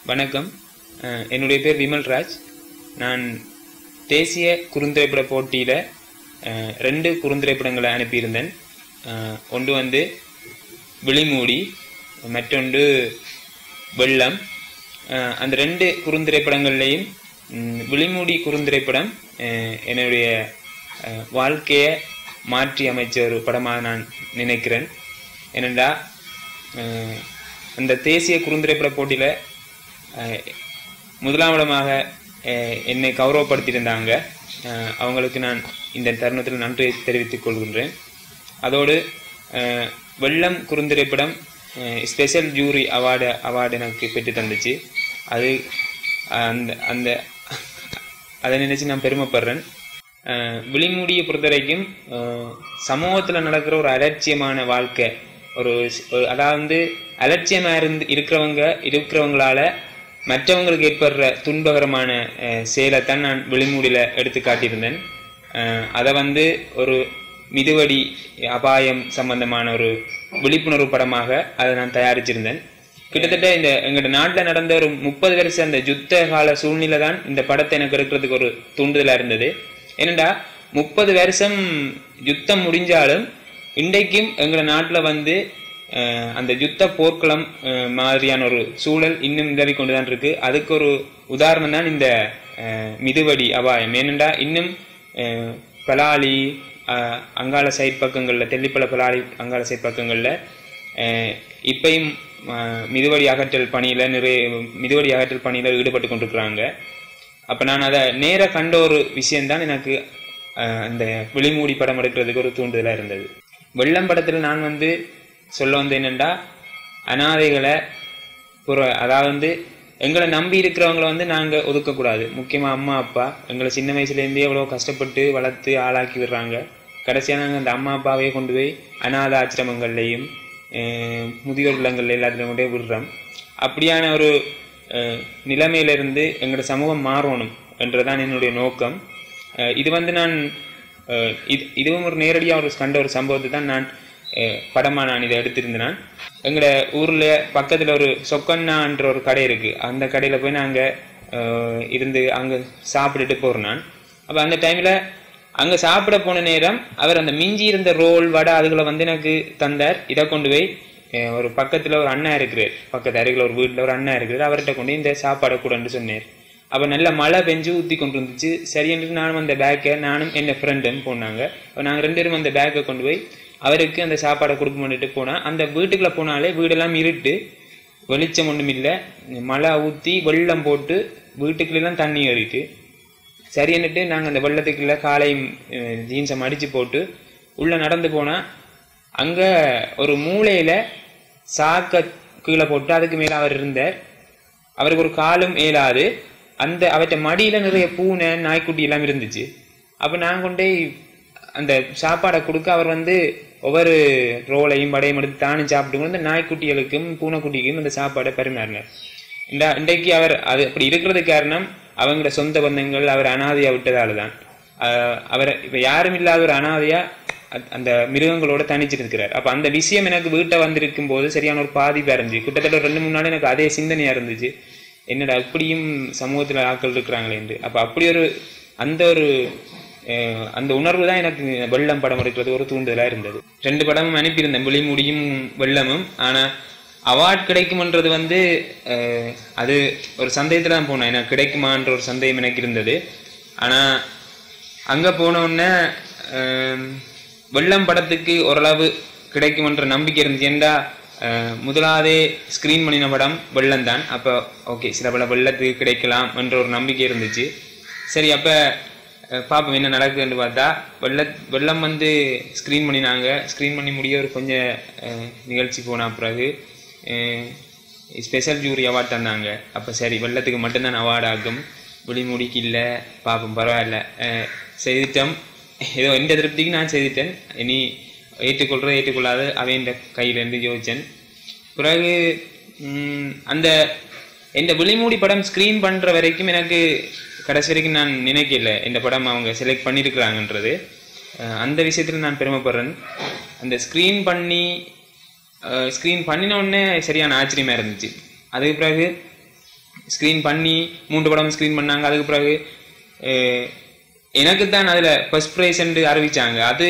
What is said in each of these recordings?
வணக்கம் அஹ் என்னுடைய பேர் விமல்ராஜ் நான் தேசிய குறுந்திரைப்பட போட்டியில் ரெண்டு குறுந்திரைப்படங்களை அனுப்பியிருந்தேன் அஹ் ஒன்று வந்து விழிமூடி மற்றொன்று வெள்ளம் அஹ் அந்த ரெண்டு குறுந்திரைப்படங்கள்லேயும் ம், விழிமூடி குறுந்திரைப்படம் அஹ் என்னுடைய அஹ், வாழ்க்கையை மாற்றி அமைச்ச ஒரு படமாக நான் நினைக்கிறேன் ஏனென்றா அஹ், அந்த தேசிய குறுந்திரைப்பட போட்டியில் முதலாமிடமாக அஹ், என்னை கௌரவப்படுத்தியிருந்தாங்க அஹ், அவங்களுக்கு நான் இந்த தருணத்தில் நன்றி தெரிவித்துக் கொள்கின்றேன் அதோடு அஹ், வெள்ளம் குறுந்திரைப்படம் ஸ்பெஷல் ஜூரி அவார்டு அவார்டு எனக்கு பெற்று தந்துச்சு அது அந்த அந்த அதை நினைச்சு நான் பெருமைப்படுறேன் அஹ் விழிமூடியை பொறுத்த வரைக்கும் சமூகத்தில் நடக்கிற ஒரு அலட்சியமான வாழ்க்கை ஒரு ஸ்- ஒரு- அதாவது அலட்சியமாக இருந்து இருக்கிறவங்க இருக்கிறவங்களால மற்றவங்களுக்கு ஏற்படுற துன்பகரமான அஹ், செயலைத்தான் நான் விழிமூடியில் எடுத்து காட்டியிருந்தேன் அஹ், அதை வந்து ஒரு மிதுவடி அபாயம் சம்பந்தமான ஒரு விழிப்புணர்வு படமாக அதை நான் தயாரிச்சிருந்தேன் கிட்டத்தட்ட இந்த எங்களோட நாட்டில் நடந்த ஒரு முப்பது வருஷம் அந்த யுத்த கால சூழ்நிலை தான் இந்த படத்தை எனக்கு எடுக்கிறதுக்கு ஒரு தூண்டுதலாக இருந்தது ஏனண்டா முப்பது வருஷம் யுத்தம் முடிஞ்சாலும் இன்றைக்கும் எங்களோட நாட்டில் வந்து அஹ், அந்த யுத்த போர்க்களம் அஹ், மாதிரியான ஒரு சூழல் இன்னும் நிலவி கொண்டு தான் இருக்கு அதுக்கு ஒரு உதாரணம் தான் இந்த அஹ், மிதுவடி அபாயம் ஏனெண்டா இன்னும் அஹ், பலாலி அஹ், அங்காள சைட் பக்கங்களில் தெல்லிப்பள பலாலி அங்காள சைட் பக்கங்களில் அஹ் இப்பயும் அஹ், மிதுவடி அகற்றல் பணியில் நிறைய மிதுவடி அகற்றல் பணியில் ஈடுபட்டு கொண்டிருக்கிறாங்க அப்போ நான் அதை நேராக கண்ட ஒரு விஷயம்தான் எனக்கு அஹ், அந்த விழிமூடி படம் எடுக்கிறதுக்கு ஒரு தூண்டுதலாக இருந்தது வெள்ளம் படத்தில் நான் வந்து சொல்ல வந்து என்னென்னா அனாதைகளை புற அதாவது வந்து எங்களை நம்பி இருக்கிறவங்கள வந்து நாங்கள் ஒதுக்கக்கூடாது முக்கியமாக அம்மா அப்பா எங்களை சின்ன வயசுலேருந்தே எவ்வளோ கஷ்டப்பட்டு வளர்த்து ஆளாக்கி விடுறாங்க கடைசியாக நாங்கள் அந்த அம்மா அப்பாவே கொண்டு போய் அநாத ஆசிரமங்கள்லையும் அஹ், முதியோர் இல்லங்கள்ல எல்லாத்துலையும் கொண்டு போய் விடுறோம் அப்படியான ஒரு அஹ், நிலைமையிலிருந்து எங்களோட சமூகம் மாறணும் என்றதான் என்னுடைய நோக்கம் அஹ், இது வந்து நான் அஹ், இது இதுவும் ஒரு நேரடியாக ஒரு கண்ட ஒரு சம்பவத்தை தான் நான் அஹ், படமா நான் இதை எடுத்திருந்தேன் நான் எங்களோட ஊரில் பக்கத்தில் ஒரு சொக்கண்ணான்ற ஒரு கடை இருக்குது அந்த கடையில் போய் நாங்கள் இருந்து அங்கே சாப்பிட்டுட்டு போகிறோம் நான் அப்போ அந்த டைமில் அங்கே சாப்பிட போன நேரம் அவர் அந்த மிஞ்சி இருந்த ரோல் வடை அதுகளை வந்து எனக்கு தந்தார் இதை கொண்டு போய் அஹ், ஒரு பக்கத்தில் ஒரு அண்ணா இருக்கிறார் பக்கத்து அருகில் ஒரு வீட்டில் ஒரு அண்ணா இருக்கிறார் அவர்கிட்ட கொண்டு போய் இந்த சாப்பாடை கூடன்னு சொன்னார் அப்போ நல்ல மழை பெஞ்சு ஊற்றி கொண்டு இருந்துச்சு சரின்ட்டு நானும் அந்த பேக்கை நானும் என் ஃப்ரெண்டும் போனாங்க அப்போ நாங்கள் ரெண்டு பேரும் அந்த பேக்கை கொண்டு போய் அவருக்கு அந்த சாப்பாடை கொடுக்க பண்ணிட்டு போனால் அந்த வீட்டுக்குள்ளே போனாலே வீடெல்லாம் இருட்டு வெளிச்சம் ஒன்றும் இல்லை மழை ஊற்றி வெள்ளம் போட்டு வீட்டுக்குள்ளெல்லாம் தண்ணி ஏறிட்டு சரின்னுட்டு நாங்கள் அந்த வெள்ளத்துக்குள்ள காலையும் ஜீன்ஸை மடித்து போட்டு உள்ளே நடந்து போனால் அங்கே ஒரு மூலையில் சாக்க கீழே போட்டு அதுக்கு மேலே அவர் இருந்தார் அவருக்கு ஒரு காலும் இயலாது அந்த அவற்றை மடியில் நிறைய பூனை நாய்க்குட்டி எல்லாம் இருந்துச்சு அப்போ நான் கொண்டே அந்த சாப்பாடை கொடுக்க அவர் வந்து ஒவ்வொரு ரோலையும் படையும் எடுத்து தானும் சாப்பிட்டு அந்த நாய்க்குட்டிகளுக்கும் பூனைக்குட்டிக்கும் அந்த சாப்பாடை பரிமாறினார் இந்த இன்றைக்கு அவர் அது அப்படி இருக்கிறதுக்கு காரணம் அவங்களோட சொந்த பந்தங்கள் அவர் அனாதையா விட்டதால தான் ஆஹ் அவர் இப்போ யாரும் இல்லாத ஒரு அனாதையா அ- அந்த மிருகங்களோட தனிச்சிட்டு இருக்கிறார் அப்போ அந்த விஷயம் எனக்கு வீட்டை வந்திருக்கும் போது சரியான ஒரு பாதிப்பு இருந்துச்சு கிட்டத்தட்ட ஒரு ரெண்டு மூணு நாள் எனக்கு அதே சிந்தனையா இருந்துச்சு என்னடா இப்படியும் சமூகத்தில் ஆட்கள் இருக்கிறாங்களேன்று அப்போ அப்படி ஒரு அந்த ஒரு அஹ், அந்த உணர்வு தான் எனக்கு வெள்ளம் படம் எடுக்கிறது ஒரு தூண்டுதலாக இருந்தது ரெண்டு படமும் அனுப்பியிருந்தேன் விழிமுடியும் வெள்ளமும் ஆனால் அவார்ட் கிடைக்குமன்றது வந்து அஹ், அது ஒரு சந்தேகத்தில் தான் போனேன் எனக்கு கிடைக்குமான்ற ஒரு சந்தேகம் எனக்கு இருந்தது ஆனால் அங்கே போன உடனே அஹ், வெள்ளம் படத்துக்கு ஓரளவு கிடைக்குமன்ற நம்பிக்கை இருந்துச்சு ஏன்டா அஹ், முதலாவதே ஸ்க்ரீன் பண்ணின படம் வெள்ளம் தான் அப்போ ஓகே சில பல வெள்ளத்துக்கு கிடைக்கலாம் என்ற ஒரு நம்பிக்கை இருந்துச்சு சரி அப்போ பார்ப்போம் என்ன நடக்குதுன்னு பார்த்தா வெள்ள வெள்ளம் வந்து ஸ்க்ரீன் பண்ணினாங்க ஸ்க்ரீன் பண்ணி முடிய ஒரு கொஞ்சம் அஹ், நிகழ்ச்சி போன பிறகு ஸ்பெஷல் ஜூரி அவார்ட் தந்தாங்க அப்போ சரி வெள்ளத்துக்கு மட்டும்தான் அவார்டு ஆகும் விழிமூடிக்கு இல்லை பார்ப்போம் பரவாயில்ல அஹ், செய்துட்டோம் ஏதோ எந்த திருப்திக்கு நான் செய்துட்டேன் இனி ஏற்றுக்கொள்றது ஏற்றுக்கொள்ளாத அவையின் கையிலேருந்து யோசிச்சேன் பிறகு ம், அந்த இந்த விழிமூடி படம் ஸ்க்ரீன் பண்ணுற வரைக்கும் எனக்கு கடைசி வரைக்கும் நான் நினைக்கல இந்த படம் அவங்க செலக்ட் பண்ணியிருக்கிறாங்கன்றது அஹ், அந்த விஷயத்தில் நான் பெருமைப்படுறேன் அந்த ஸ்க்ரீன் பண்ணி ஸ்க்ரீன் பண்ணின உடனே சரியான ஆச்சரியமாக இருந்துச்சு அதுக்கு பிறகு ஸ்க்ரீன் பண்ணி மூன்று படம் ஸ்க்ரீன் பண்ணாங்க அதுக்கு பிறகு அஹ், எனக்கு தான் அதில் ஃபர்ஸ்ட் ப்ரைஸ் அறிவிச்சாங்க அது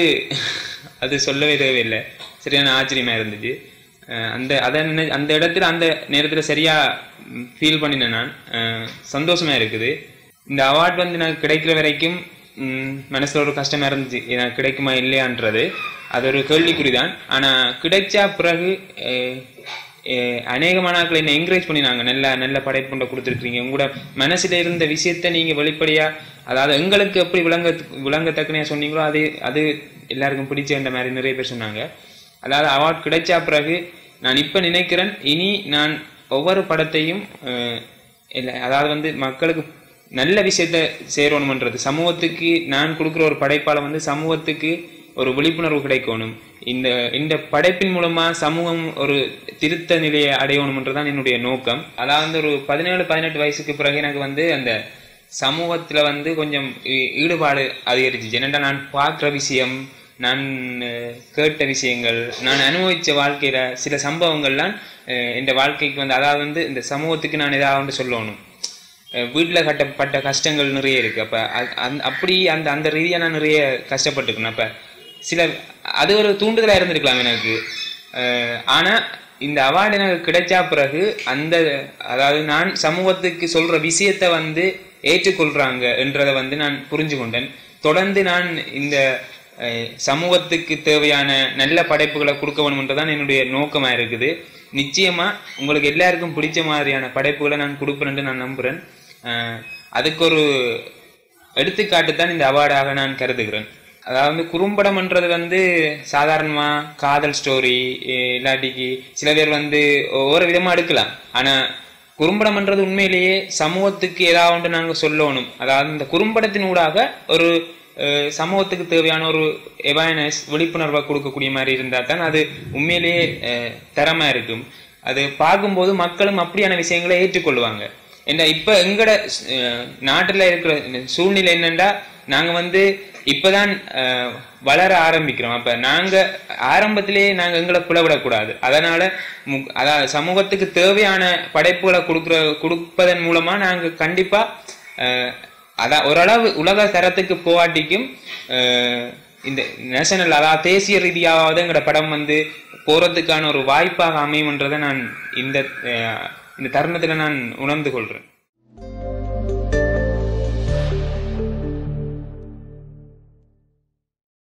அது சொல்லவே தேவையில்லை சரியான ஆச்சரியமா இருந்துச்சு அஹ், அந்த அதை நினை- அந்த இடத்துல அந்த நேரத்தில் சரியா ஃபீல் பண்ணினேன் நான் அஹ், சந்தோஷமா இருக்குது இந்த அவார்ட் வந்து எனக்கு கிடைக்கிற வரைக்கும் ம், மனசுல ஒரு கஷ்டமா இருந்துச்சு எனக்கு கிடைக்குமா இல்லையான்றது அது ஒரு கேள்விக்குறிதான் ஆனா கிடைச்சா பிறகு அஹ், அஹ், அநேகமான ஆட்கள் என்ன என்கரேஜ் பண்ணினாங்க நல்ல நல்ல படைப்புண்ட கொடுத்துருக்கீங்க உங்களோட மனசுல இருந்த விஷயத்த நீங்க வெளிப்படையா அதாவது எங்களுக்கு எப்படி விளங்க விளங்கத்தக்கனையா சொன்னீங்களோ அது அது எல்லாருக்கும் பிடிச்ச மாதிரி நிறைய பேர் சொன்னாங்க அதாவது அவார்ட் கிடைச்சா பிறகு நான் இப்ப நினைக்கிறேன் இனி நான் ஒவ்வொரு படத்தையும் அஹ், இல்லை அதாவது வந்து மக்களுக்கு நல்ல விஷயத்த சேரணுமன்றது சமூகத்துக்கு நான் கொடுக்குற ஒரு படைப்பால வந்து சமூகத்துக்கு ஒரு விழிப்புணர்வு கிடைக்கணும் இந்த இந்த படைப்பின் மூலமா சமூகம் ஒரு திருத்த நிலையை அடையணும்ன்றதுதான் என்னுடைய நோக்கம் அதாவது ஒரு பதினேழு பதினெட்டு வயசுக்கு பிறகு எனக்கு வந்து அந்த சமூகத்துல வந்து கொஞ்சம் ஈ- ஈடுபாடு அதிகரிச்சிச்சு என்னடா நான் பார்க்குற விஷயம் நான் அஹ், கேட்ட விஷயங்கள் நான் அனுபவிச்ச வாழ்க்கையில சில சம்பவங்கள்லாம் அஹ், இந்த வாழ்க்கைக்கு வந்து அதாவது வந்து இந்த சமூகத்துக்கு நான் ஏதாவது ஒன்று சொல்லணும் அஹ், வீட்டுல கட்டப்பட்ட கஷ்டங்கள் நிறைய இருக்கு அப்ப அ- அந்த அப்படி அந்த அந்த ரீதியா நான் நிறைய கஷ்டப்பட்டுக்கணும் அப்ப சில அது ஒரு தூண்டுதலா இருந்திருக்கலாம் எனக்கு அஹ், ஆனா இந்த அவார்டு எனக்கு கிடைச்சா பிறகு அந்த அதாவது நான் சமூகத்துக்கு சொல்ற விஷயத்தை வந்து ஏற்றுக்கொள்றாங்க என்றதை வந்து நான் புரிஞ்சு கொண்டேன் தொடர்ந்து நான் இந்த அஹ், சமூகத்துக்கு தேவையான நல்ல படைப்புகளை கொடுக்க வேணும்ன்றதான் என்னுடைய நோக்கமா இருக்குது நிச்சயமா உங்களுக்கு எல்லாருக்கும் பிடிச்ச மாதிரியான படைப்புகளை நான் கொடுப்பேன் நான் நம்புறேன் அஹ், அதுக்கு ஒரு எடுத்துக்காட்டு தான் இந்த அவார்டாக நான் கருதுகிறேன் அதாவது குறும்படம்ன்றது வந்து சாதாரணமா காதல் ஸ்டோரி இல்லாட்டிக்கு சில பேர் வந்து ஒவ்வொரு விதமா எடுக்கலாம் ஆனா குறும்படம்ன்றது உண்மையிலேயே சமூகத்துக்கு ஏதாவது ஒன்று நாங்கள் சொல்லணும் அதாவது இந்த குறும்படத்தின் ஊடாக ஒரு அஹ், சமூகத்துக்கு தேவையான ஒரு அவேர்னஸ் விழிப்புணர்வை கொடுக்கக்கூடிய மாதிரி இருந்தால் தான் அது உண்மையிலேயே அஹ், தரமா இருக்கும் அது பார்க்கும்போது மக்களும் அப்படியான விஷயங்களை ஏற்றுக்கொள்வாங்க ஏன்னா இப்ப எங்கட அஹ், நாட்டுல இருக்கிற சூழ்நிலை என்னன்னா நாங்க வந்து இப்பதான் அஹ், வளர ஆரம்பிக்கிறோம் அப்ப நாங்க ஆரம்பத்திலேயே நாங்க எங்களை பிளவிடக்கூடாது அதனால முக்- அதாவது சமூகத்துக்கு தேவையான படைப்புகளை கொடுக்குற கொடுப்பதன் மூலமா நாங்க கண்டிப்பா அஹ், அதான் ஓரளவு உலக தரத்துக்கு போவாட்டிக்கும் அஹ், இந்த நேஷனல் அதாவது தேசிய ரீதியாவது எங்கட படம் வந்து போறதுக்கான ஒரு வாய்ப்பாக அமையும்ன்றதை நான் இந்த அஹ், இந்த தருணத்துல நான் உணர்ந்து கொள்றேன்